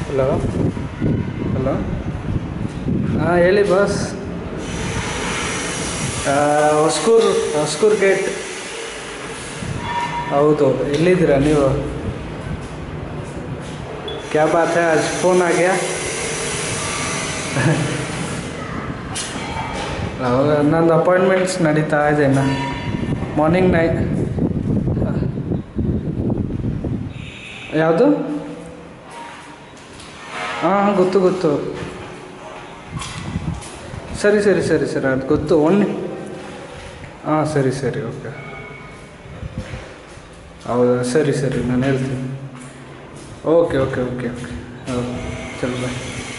hello hello ಹಾಂ ಹೇಳಿ boss ಹೊಸ್ಕೂರು ಹೊಸ್ಕೂರು gate ಹೌದು ಎಲ್ಲಿದ್ದೀರಾ ನೀವು क्या बात है आज फ़ोन आ गया ಹೌದಾ ನಂದು ಅಪಾಯಿಂಟ್ಮೆಂಟ್ಸ್ ನಡೀತಾ ಇದೆ ಇನ್ನು ಮಾರ್ನಿಂಗ್ ನೈ ಯಾವುದು ಹಾಂ ಗೊತ್ತು ಗೊತ್ತು ಸರಿ ಸರಿ ಸರಿ ಸರಿ ಅದು ಗೊತ್ತು ಒನ್ ಹಾಂ ಸರಿ ಸರಿ ಓಕೆ ಹೌದಾ ಸರಿ ಸರಿ ನಾನು ಹೇಳ್ತೀನಿ ಓಕೆ ಓಕೆ ಓಕೆ ಓಕೆ ಹೌದು ಚಲೋ ಬಾಯ್